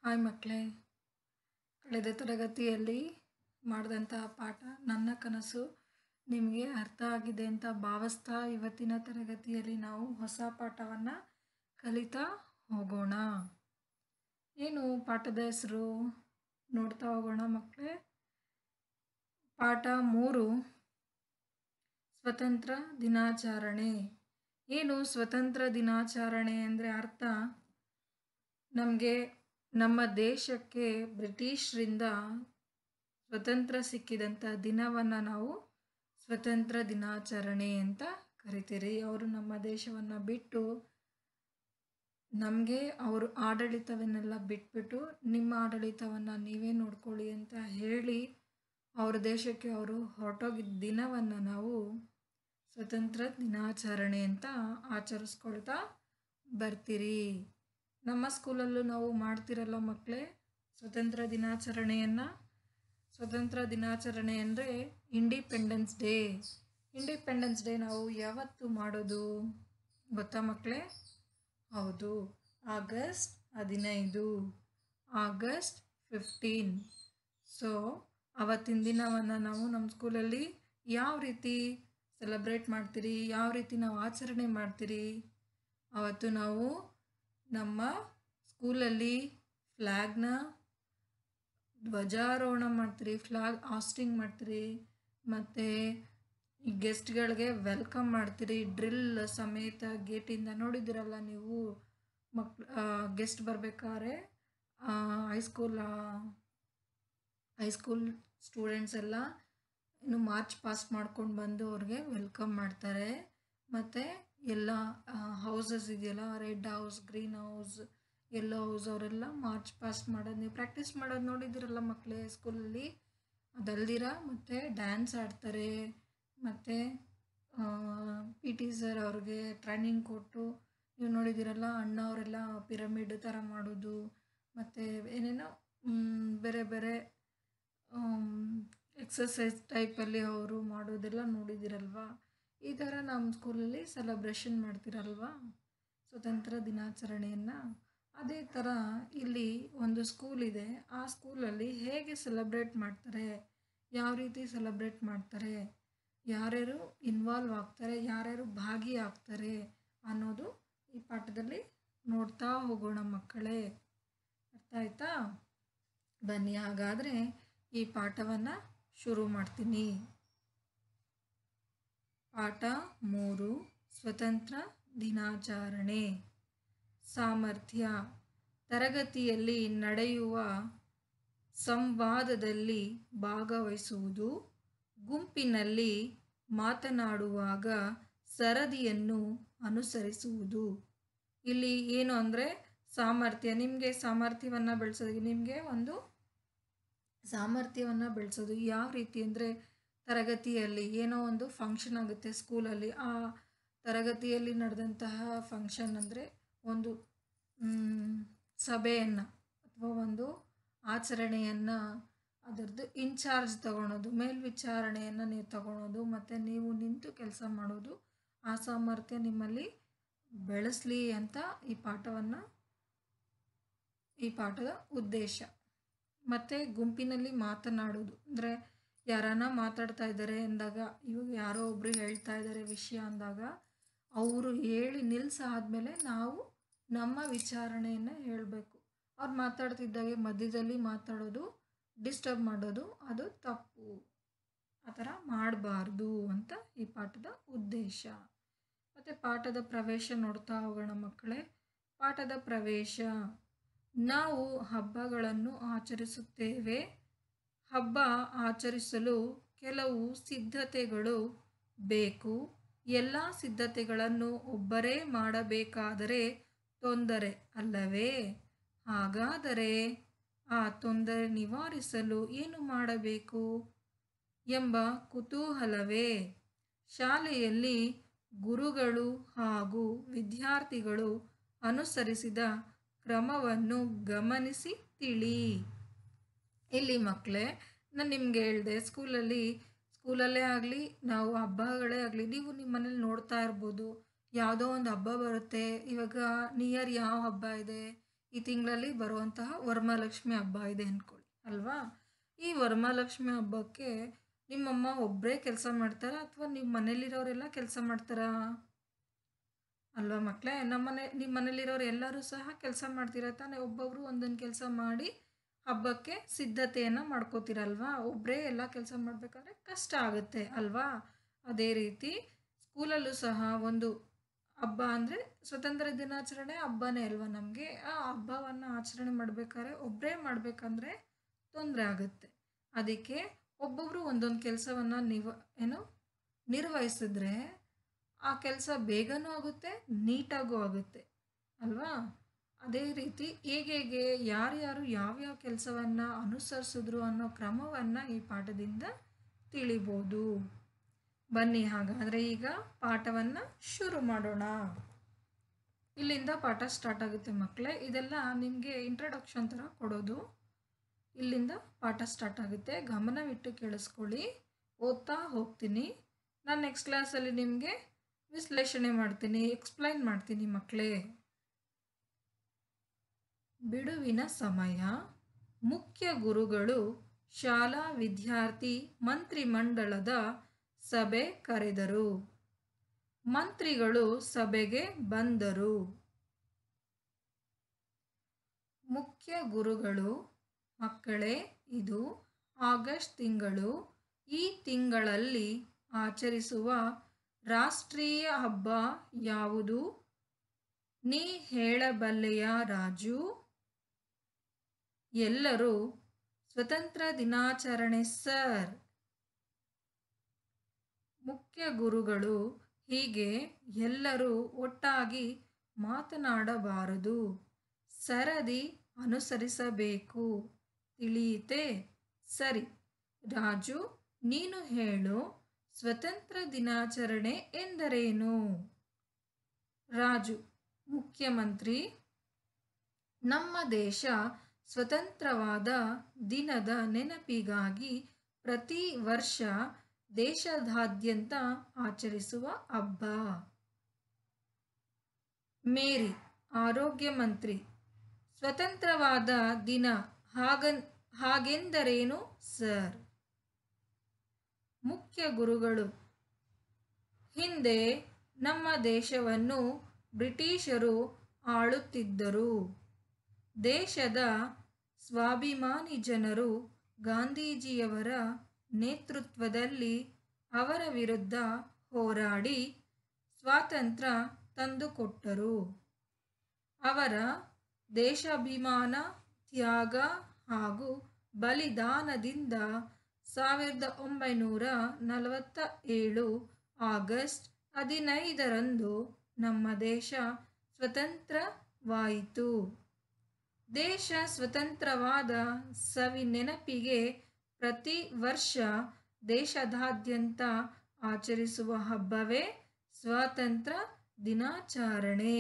hi ಮಕ್ಕಳೇ ಕಳೆದ ತರಗತಿಯಲ್ಲಿ ಮಾಡಿದಂತಹ ಪಾಠ ನನ್ನ ಕನಸು ನಿಮಗೆ ಅರ್ಥ ಆಗಿದೆ ಅಂತ ಭಾವಿಸ್ತಾ ಇವತ್ತಿನ ತರಗತಿಯಲ್ಲಿ ನಾವು ಹೊಸ ಪಾಠವನ್ನು ಕಲಿತಾ ಹೋಗೋಣ ಏನು ಪಾಠದ ಹೆಸರು ನೋಡ್ತಾ ಹೋಗೋಣ ಮಕ್ಕಳೇ ಪಾಠ ಮೂರು ಸ್ವತಂತ್ರ ದಿನಾಚರಣೆ ಏನು ಸ್ವತಂತ್ರ ದಿನಾಚರಣೆ ಅಂದರೆ ಅರ್ಥ ನಮಗೆ ನಮ್ಮ ದೇಶಕ್ಕೆ ಬ್ರಿಟಿಷರಿಂದ ಸ್ವತಂತ್ರ ಸಿಕ್ಕಿದಂಥ ದಿನವನ್ನು ನಾವು ಸ್ವತಂತ್ರ ದಿನಾಚರಣೆ ಅಂತ ಕರಿತೀರಿ ಅವರು ನಮ್ಮ ದೇಶವನ್ನು ಬಿಟ್ಟು ನಮಗೆ ಅವರು ಆಡಳಿತವನ್ನೆಲ್ಲ ಬಿಟ್ಬಿಟ್ಟು ನಿಮ್ಮ ಆಡಳಿತವನ್ನು ನೀವೇ ನೋಡ್ಕೊಳ್ಳಿ ಅಂತ ಹೇಳಿ ಅವ್ರ ದೇಶಕ್ಕೆ ಅವರು ಹೊರಟೋಗಿದ್ದ ದಿನವನ್ನು ನಾವು ಸ್ವತಂತ್ರ ದಿನಾಚರಣೆ ಅಂತ ಆಚರಿಸ್ಕೊಳ್ತಾ ಬರ್ತೀರಿ ನಮ್ಮ ಸ್ಕೂಲಲ್ಲೂ ನಾವು ಮಾಡ್ತಿರಲ್ಲ ಮಕ್ಕಳೇ ಸ್ವತಂತ್ರ ದಿನಾಚರಣೆಯನ್ನು ಸ್ವತಂತ್ರ ದಿನಾಚರಣೆ ಅಂದರೆ ಇಂಡಿಪೆಂಡೆನ್ಸ್ ಡೇ ಇಂಡಿಪೆಂಡೆನ್ಸ್ ಡೇ ನಾವು ಯಾವತ್ತು ಮಾಡೋದು ಗೊತ್ತಾ ಮಕ್ಕಳೇ ಹೌದು ಆಗಸ್ಟ್ ಹದಿನೈದು ಆಗಸ್ಟ್ ಫಿಫ್ಟೀನ್ ಸೊ ಅವತ್ತಿನ ದಿನವನ್ನು ನಾವು ನಮ್ಮ ಸ್ಕೂಲಲ್ಲಿ ಯಾವ ರೀತಿ ಸೆಲೆಬ್ರೇಟ್ ಮಾಡ್ತೀರಿ ಯಾವ ರೀತಿ ನಾವು ಆಚರಣೆ ಮಾಡ್ತೀರಿ ಅವತ್ತು ನಾವು ನಮ್ಮ ಸ್ಕೂಲಲ್ಲಿ ಫ್ಲ್ಯಾಗ್ನ ಧ್ವಜಾರೋಹಣ ಮಾಡ್ತೀರಿ ಫ್ಲಾಗ್ ಆಸ್ಟಿಂಗ್ ಮಾಡ್ತೀರಿ ಮತ್ತು ಈ ಗೆಸ್ಟ್ಗಳಿಗೆ ವೆಲ್ಕಮ್ ಮಾಡ್ತೀರಿ ಡ್ರಿಲ್ ಸಮೇತ ಗೇಟಿಂದ ನೋಡಿದ್ದೀರಲ್ಲ ನೀವು ಮಕ್ ಗೆಸ್ಟ್ ಬರಬೇಕಾದ್ರೆ ಹೈಸ್ಕೂಲ್ ಹೈಸ್ಕೂಲ್ ಸ್ಟೂಡೆಂಟ್ಸ್ ಎಲ್ಲ ಇನ್ನು ಮಾರ್ಚ್ ಪಾಸ್ ಮಾಡ್ಕೊಂಡು ಬಂದು ಅವ್ರಿಗೆ ವೆಲ್ಕಮ್ ಮಾಡ್ತಾರೆ ಮತ್ತು ಎಲ್ಲ ಹೌಸಸ್ ಇದೆಯಲ್ಲ red house green house yellow house ಅವರೆಲ್ಲ ಮಾರ್ಚ್ ಪಾಸ್ಟ್ ಮಾಡೋದು ನೀವು ಪ್ರಾಕ್ಟೀಸ್ ಮಾಡೋದು ನೋಡಿದ್ದೀರಲ್ಲ ಮಕ್ಕಳೇ ಸ್ಕೂಲಲ್ಲಿ ಅದಲ್ದಿರ ಮತ್ತು ಡ್ಯಾನ್ಸ್ ಆಡ್ತಾರೆ ಮತ್ತು ಪಿ ಟಿ ಸರ್ ಅವ್ರಿಗೆ ಟ್ರೈನಿಂಗ್ ಕೊಟ್ಟು ನೀವು ನೋಡಿದ್ದೀರಲ್ಲ ಅಣ್ಣ ಅವರೆಲ್ಲ ಪಿರಮಿಡ್ ಥರ ಮಾಡೋದು ಮತ್ತು ಏನೇನೋ ಬೇರೆ ಬೇರೆ ಎಕ್ಸಸೈಸ್ ಟೈಪಲ್ಲಿ ಅವರು ಮಾಡೋದೆಲ್ಲ ನೋಡಿದ್ದೀರಲ್ವಾ ಈ ಥರ ನಮ್ಮ ಸ್ಕೂಲಲ್ಲಿ ಸೆಲೆಬ್ರೇಷನ್ ಮಾಡ್ತಿರಲ್ವಾ ಸ್ವತಂತ್ರ ದಿನಾಚರಣೆಯನ್ನು ಅದೇ ಥರ ಇಲ್ಲಿ ಒಂದು ಸ್ಕೂಲ್ ಇದೆ ಆ ಸ್ಕೂಲಲ್ಲಿ ಹೇಗೆ ಸೆಲೆಬ್ರೇಟ್ ಮಾಡ್ತಾರೆ ಯಾವ ರೀತಿ ಸೆಲೆಬ್ರೇಟ್ ಮಾಡ್ತಾರೆ ಯಾರ್ಯಾರು ಇನ್ವಾಲ್ವ್ ಆಗ್ತಾರೆ ಯಾರ್ಯಾರು ಭಾಗಿಯಾಗ್ತಾರೆ ಅನ್ನೋದು ಈ ಪಾಠದಲ್ಲಿ ನೋಡ್ತಾ ಹೋಗೋಣ ಮಕ್ಕಳೇ ಅರ್ಥ ಆಯ್ತಾ ಬನ್ನಿ ಹಾಗಾದರೆ ಈ ಪಾಠವನ್ನು ಶುರು ಮಾಡ್ತೀನಿ ಪಾಠ ಮೂರು ಸ್ವತಂತ್ರ ದಿನಾಚರಣೆ ಸಾಮರ್ಥ್ಯ ತರಗತಿಯಲ್ಲಿ ನಡೆಯುವ ಸಂವಾದದಲ್ಲಿ ಭಾಗವಹಿಸುವುದು ಗುಂಪಿನಲ್ಲಿ ಮಾತನಾಡುವಾಗ ಸರದಿಯನ್ನು ಅನುಸರಿಸುವುದು ಇಲ್ಲಿ ಏನು ಅಂದರೆ ಸಾಮರ್ಥ್ಯ ನಿಮಗೆ ಸಾಮರ್ಥ್ಯವನ್ನು ಬೆಳೆಸೋದು ನಿಮಗೆ ಒಂದು ಸಾಮರ್ಥ್ಯವನ್ನು ಬೆಳೆಸೋದು ಯಾವ ರೀತಿ ಅಂದರೆ ತರಗತಿಯಲ್ಲಿ ಏನೋ ಒಂದು ಫಂಕ್ಷನ್ ಆಗುತ್ತೆ ಸ್ಕೂಲಲ್ಲಿ ಆ ತರಗತಿಯಲ್ಲಿ ನಡೆದಂತಹ ಫಂಕ್ಷನ್ ಅಂದರೆ ಒಂದು ಸಭೆಯನ್ನು ಅಥವಾ ಒಂದು ಆಚರಣೆಯನ್ನು ಅದರದ್ದು ಇನ್ಚಾರ್ಜ್ ತಗೊಳೋದು ಮೇಲ್ವಿಚಾರಣೆಯನ್ನು ನೀವು ತಗೊಳೋದು ಮತ್ತು ನೀವು ನಿಂತು ಕೆಲಸ ಮಾಡೋದು ಆ ಸಾಮರ್ಥ್ಯ ನಿಮ್ಮಲ್ಲಿ ಬೆಳೆಸಲಿ ಅಂತ ಈ ಪಾಠವನ್ನು ಈ ಪಾಠದ ಉದ್ದೇಶ ಮತ್ತು ಗುಂಪಿನಲ್ಲಿ ಮಾತನಾಡೋದು ಅಂದರೆ ಯಾರನ್ನ ಮಾತಾಡ್ತಾ ಇದ್ದಾರೆ ಅಂದಾಗ ಇವಾಗ ಯಾರೋ ಒಬ್ಬರು ಹೇಳ್ತಾ ಇದ್ದಾರೆ ವಿಷಯ ಅಂದಾಗ ಅವರು ಹೇಳಿ ನಿಲ್ಲಿಸಾದ್ಮೇಲೆ ನಾವು ನಮ್ಮ ವಿಚಾರಣೆಯನ್ನು ಹೇಳಬೇಕು ಅವ್ರು ಮಾತಾಡ್ತಿದ್ದಾಗೆ ಮಧ್ಯದಲ್ಲಿ ಮಾತಾಡೋದು ಡಿಸ್ಟರ್ಬ್ ಮಾಡೋದು ಅದು ತಪ್ಪು ಆ ಥರ ಮಾಡಬಾರ್ದು ಅಂತ ಈ ಪಾಠದ ಉದ್ದೇಶ ಮತ್ತು ಪಾಠದ ಪ್ರವೇಶ ನೋಡ್ತಾ ಹೋಗೋಣ ಮಕ್ಕಳೇ ಪಾಠದ ಪ್ರವೇಶ ನಾವು ಹಬ್ಬಗಳನ್ನು ಆಚರಿಸುತ್ತೇವೆ ಹಬ್ಬ ಆಚರಿಸಲು ಕೆಲವು ಸಿದ್ಧತೆಗಳು ಬೇಕು ಎಲ್ಲ ಸಿದ್ಧತೆಗಳನ್ನು ಒಬ್ಬರೇ ಮಾಡಬೇಕಾದರೆ ತೊಂದರೆ ಅಲ್ಲವೇ ಹಾಗಾದರೆ ಆ ತೊಂದರೆ ನಿವಾರಿಸಲು ಏನು ಮಾಡಬೇಕು ಎಂಬ ಕುತೂಹಲವೇ ಶಾಲೆಯಲ್ಲಿ ಗುರುಗಳು ಹಾಗೂ ವಿದ್ಯಾರ್ಥಿಗಳು ಅನುಸರಿಸಿದ ಕ್ರಮವನ್ನು ಗಮನಿಸಿ ತಿಳಿ ಇಲ್ಲಿ ಮಕ್ಕಳೇ ನಾನು ನಿಮ್ಗೆ ಹೇಳಿದೆ ಸ್ಕೂಲಲ್ಲಿ ಸ್ಕೂಲಲ್ಲೇ ಆಗಲಿ ನಾವು ಹಬ್ಬಗಳೇ ಆಗಲಿ ನೀವು ನಿಮ್ಮ ಮನೇಲಿ ನೋಡ್ತಾ ಇರ್ಬೋದು ಯಾವುದೋ ಒಂದು ಹಬ್ಬ ಬರುತ್ತೆ ಇವಾಗ ನಿಯರ್ ಯಾವ ಹಬ್ಬ ಇದೆ ಈ ತಿಂಗಳಲ್ಲಿ ಬರುವಂತಹ ವರಮಹಾಲಕ್ಷ್ಮಿ ಹಬ್ಬ ಇದೆ ಅಂದ್ಕೊಳ್ಳಿ ಅಲ್ವಾ ಈ ವರಮಹಾಲಕ್ಷ್ಮಿ ಹಬ್ಬಕ್ಕೆ ನಿಮ್ಮಮ್ಮ ಒಬ್ಬರೇ ಕೆಲಸ ಮಾಡ್ತಾರಾ ಅಥವಾ ನಿಮ್ಮ ಮನೇಲಿರೋರೆಲ್ಲ ಕೆಲಸ ಮಾಡ್ತಾರಾ ಅಲ್ವಾ ಮಕ್ಕಳೇ ನಮ್ಮನೆ ನಿಮ್ಮ ಮನೇಲಿರೋರು ಎಲ್ಲರೂ ಸಹ ಕೆಲಸ ಮಾಡ್ತೀರ ತಾನೇ ಒಬ್ಬೊಬ್ಬರು ಒಂದೊಂದು ಕೆಲಸ ಮಾಡಿ ಹಬ್ಬಕ್ಕೆ ಸಿದ್ಧತೆಯನ್ನು ಮಾಡ್ಕೋತೀರಲ್ವಾ ಒಬ್ಬರೇ ಎಲ್ಲ ಕೆಲಸ ಮಾಡಬೇಕಾದ್ರೆ ಕಷ್ಟ ಆಗುತ್ತೆ ಅಲ್ವಾ ಅದೇ ರೀತಿ ಸ್ಕೂಲಲ್ಲೂ ಸಹ ಒಂದು ಹಬ್ಬ ಅಂದರೆ ಸ್ವತಂತ್ರ ದಿನಾಚರಣೆ ಹಬ್ಬನೇ ಅಲ್ವಾ ನಮಗೆ ಆ ಹಬ್ಬವನ್ನು ಆಚರಣೆ ಮಾಡಬೇಕಾದ್ರೆ ಒಬ್ಬರೇ ಮಾಡಬೇಕಂದ್ರೆ ತೊಂದರೆ ಆಗುತ್ತೆ ಅದಕ್ಕೆ ಒಬ್ಬೊಬ್ಬರು ಒಂದೊಂದು ಕೆಲಸವನ್ನು ನಿವ ಏನು ನಿರ್ವಹಿಸಿದ್ರೆ ಆ ಕೆಲಸ ಬೇಗನೂ ಆಗುತ್ತೆ ನೀಟಾಗೂ ಆಗುತ್ತೆ ಅಲ್ವಾ ಅದೇ ರೀತಿ ಹೇಗೆ ಹೇಗೆ ಯಾರ್ಯಾರು ಯಾವ್ಯಾವ ಕೆಲಸವನ್ನು ಅನುಸರಿಸಿದ್ರು ಅನ್ನೋ ಕ್ರಮವನ್ನು ಈ ಪಾಠದಿಂದ ತಿಳಿಬೋದು ಬನ್ನಿ ಹಾಗಾದರೆ ಈಗ ಪಾಠವನ್ನು ಶುರು ಮಾಡೋಣ ಇಲ್ಲಿಂದ ಪಾಠ ಸ್ಟಾರ್ಟ್ ಆಗುತ್ತೆ ಮಕ್ಕಳೇ ಇದೆಲ್ಲ ನಿಮಗೆ ಇಂಟ್ರಡಕ್ಷನ್ ಥರ ಕೊಡೋದು ಇಲ್ಲಿಂದ ಪಾಠ ಸ್ಟಾರ್ಟ್ ಆಗುತ್ತೆ ಗಮನವಿಟ್ಟು ಕೇಳಿಸ್ಕೊಳ್ಳಿ ಓದ್ತಾ ಹೋಗ್ತೀನಿ ನಾನು ನೆಕ್ಸ್ಟ್ ಕ್ಲಾಸಲ್ಲಿ ನಿಮಗೆ ವಿಶ್ಲೇಷಣೆ ಮಾಡ್ತೀನಿ ಎಕ್ಸ್ಪ್ಲೈನ್ ಮಾಡ್ತೀನಿ ಮಕ್ಕಳೇ ಬಿಡುವಿನ ಸಮಯ ಮುಖ್ಯ ಗುರುಗಳು ಶಾಲಾ ವಿದ್ಯಾರ್ಥಿ ಮಂತ್ರಿಮಂಡಲದ ಸಭೆ ಕರೆದರು ಮಂತ್ರಿಗಳು ಸಭೆಗೆ ಬಂದರು ಮುಖ್ಯ ಗುರುಗಳು ಮಕ್ಕಳೇ ಇದು ಆಗಸ್ಟ್ ತಿಂಗಳು ಈ ತಿಂಗಳಲ್ಲಿ ಆಚರಿಸುವ ರಾಷ್ಟ್ರೀಯ ಹಬ್ಬ ಯಾವುದು ನೀ ಹೇಳಬಲ್ಲೆಯ ರಾಜು ಎಲ್ಲರೂ ಸ್ವತಂತ್ರ ದಿನಾಚರಣೆ ಸರ್ ಮುಖ್ಯ ಗುರುಗಳು ಹೀಗೆ ಎಲ್ಲರೂ ಒಟ್ಟಾಗಿ ಮಾತನಾಡಬಾರದು ಸರದಿ ಅನುಸರಿಸಬೇಕು ತಿಳಿಯಿತೆ ಸರಿ ರಾಜು ನೀನು ಹೇಳು ಸ್ವತಂತ್ರ ದಿನಾಚರಣೆ ಎಂದರೇನು ರಾಜು ಮುಖ್ಯಮಂತ್ರಿ ನಮ್ಮ ದೇಶ ಸ್ವತಂತ್ರವಾದ ದಿನದ ನೆನಪಿಗಾಗಿ ಪ್ರತಿ ವರ್ಷ ದೇಶದಾದ್ಯಂತ ಆಚರಿಸುವ ಹಬ್ಬ ಮೇರಿ ಆರೋಗ್ಯ ಮಂತ್ರಿ ಸ್ವತಂತ್ರವಾದ ದಿನ ಹಾಗನ್ ಹಾಗೆಂದರೇನು ಸರ್ ಮುಖ್ಯ ಗುರುಗಳು ಹಿಂದೆ ನಮ್ಮ ದೇಶವನ್ನು ಬ್ರಿಟಿಷರು ಆಳುತ್ತಿದ್ದರು ದೇಶದ ಸ್ವಾಭಿಮಾನಿ ಜನರು ಗಾಂಧೀಜಿಯವರ ನೇತೃತ್ವದಲ್ಲಿ ಅವರ ವಿರುದ್ಧ ಹೋರಾಡಿ ಸ್ವಾತಂತ್ರ್ಯ ತಂದುಕೊಟ್ಟರು ಅವರ ದೇಶಾಭಿಮಾನ ತ್ಯಾಗ ಹಾಗೂ ಬಲಿದಾನದಿಂದ ಸಾವಿರದ ಒಂಬೈನೂರ ನಲವತ್ತ ಏಳು ಆಗಸ್ಟ್ ಹದಿನೈದರಂದು ನಮ್ಮ ದೇಶ ಸ್ವತಂತ್ರವಾಯಿತು ದೇಶ ಸ್ವತಂತ್ರವಾದ ಸವಿ ನೆನಪಿಗೆ ಪ್ರತಿ ವರ್ಷ ದೇಶದಾದ್ಯಂತ ಆಚರಿಸುವ ಹಬ್ಬವೇ ಸ್ವಾತಂತ್ರ್ಯ ದಿನಾಚರಣೆ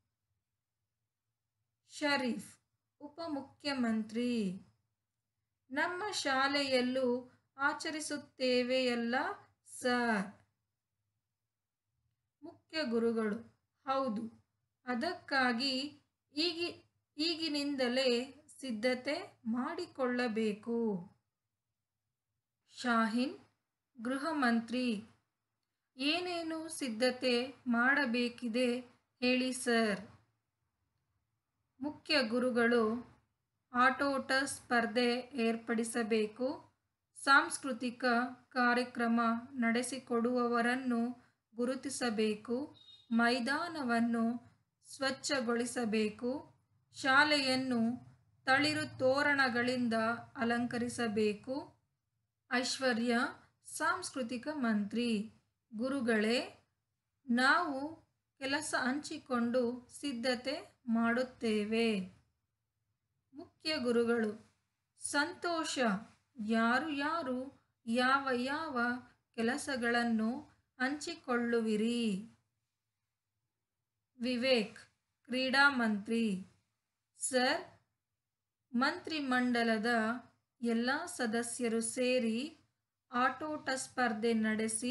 ಶರೀಫ್ ಉಪಮುಖ್ಯಮಂತ್ರಿ ನಮ್ಮ ಶಾಲೆಯಲ್ಲೂ ಆಚರಿಸುತ್ತೇವೆಯಲ್ಲ ಸರ್ ಮುಖ್ಯ ಗುರುಗಳು ಹೌದು ಅದಕ್ಕಾಗಿ ಈಗಿ ಈಗಿನಿಂದಲೇ ಸಿದ್ಧತೆ ಮಾಡಿಕೊಳ್ಳಬೇಕು ಶಾಹಿನ್ ಗೃಹ ಮಂತ್ರಿ ಏನೇನು ಸಿದ್ಧತೆ ಮಾಡಬೇಕಿದೆ ಹೇಳಿ ಸರ್ ಮುಖ್ಯ ಗುರುಗಳು ಆಟೋಟ ಸ್ಪರ್ಧೆ ಏರ್ಪಡಿಸಬೇಕು ಸಾಂಸ್ಕೃತಿಕ ಕಾರ್ಯಕ್ರಮ ನಡೆಸಿಕೊಡುವವರನ್ನು ಗುರುತಿಸಬೇಕು ಮೈದಾನವನ್ನು ಸ್ವಚ್ಛಗೊಳಿಸಬೇಕು ಶಾಲೆಯನ್ನು ತಳಿರು ತೋರಣಗಳಿಂದ ಅಲಂಕರಿಸಬೇಕು ಐಶ್ವರ್ಯ ಸಾಂಸ್ಕೃತಿಕ ಮಂತ್ರಿ ಗುರುಗಳೇ ನಾವು ಕೆಲಸ ಹಂಚಿಕೊಂಡು ಸಿದ್ಧತೆ ಮಾಡುತ್ತೇವೆ ಮುಖ್ಯ ಗುರುಗಳು ಸಂತೋಷ ಯಾರು ಯಾರು ಯಾವ ಯಾವ ಕೆಲಸಗಳನ್ನು ಹಂಚಿಕೊಳ್ಳುವಿರಿ ವಿವೇಕ್ ಕ್ರೀಡಾ ಮಂತ್ರಿ ಸರ್ ಮಂತ್ರಿಮಂಡಲದ ಎಲ್ಲ ಸದಸ್ಯರು ಸೇರಿ ಆಟೋಟ ಸ್ಪರ್ಧೆ ನಡೆಸಿ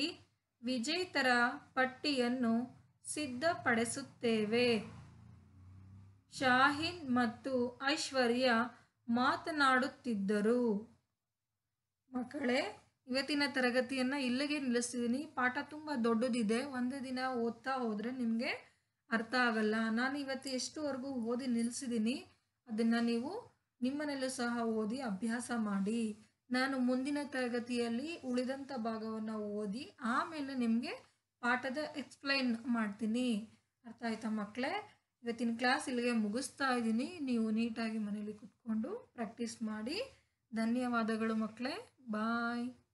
ವಿಜೇತರ ಪಟ್ಟಿಯನ್ನು ಸಿದ್ಧಪಡಿಸುತ್ತೇವೆ ಶಾಹಿನ್ ಮತ್ತು ಐಶ್ವರ್ಯ ಮಾತನಾಡುತ್ತಿದ್ದರು ಮಕ್ಕಳೇ ಇವತ್ತಿನ ತರಗತಿಯನ್ನು ಇಲ್ಲಿಗೆ ನಿಲ್ಲಿಸ್ತಿದ್ದೀನಿ ಪಾಠ ತುಂಬ ದೊಡ್ಡದಿದೆ ಒಂದೇ ದಿನ ಓದ್ತಾ ಹೋದರೆ ನಿಮಗೆ ಅರ್ಥ ಆಗಲ್ಲ ನಾನು ಇವತ್ತು ಎಷ್ಟುವರೆಗೂ ಓದಿ ನಿಲ್ಲಿಸಿದ್ದೀನಿ ಅದನ್ನು ನೀವು ನಿಮ್ಮನೆಲ್ಲೂ ಸಹ ಓದಿ ಅಭ್ಯಾಸ ಮಾಡಿ ನಾನು ಮುಂದಿನ ತರಗತಿಯಲ್ಲಿ ಉಳಿದಂಥ ಭಾಗವನ್ನು ಓದಿ ಆಮೇಲೆ ನಿಮಗೆ ಪಾಠದ ಎಕ್ಸ್ಪ್ಲೈನ್ ಮಾಡ್ತೀನಿ ಅರ್ಥ ಆಯ್ತಾ ಮಕ್ಕಳೇ ಇವತ್ತಿನ ಕ್ಲಾಸ್ ಇಲ್ಲಿಗೆ ಮುಗಿಸ್ತಾ ಇದ್ದೀನಿ ನೀವು ನೀಟಾಗಿ ಮನೇಲಿ ಕುತ್ಕೊಂಡು ಪ್ರಾಕ್ಟೀಸ್ ಮಾಡಿ ಧನ್ಯವಾದಗಳು ಮಕ್ಕಳೇ ಬಾಯ್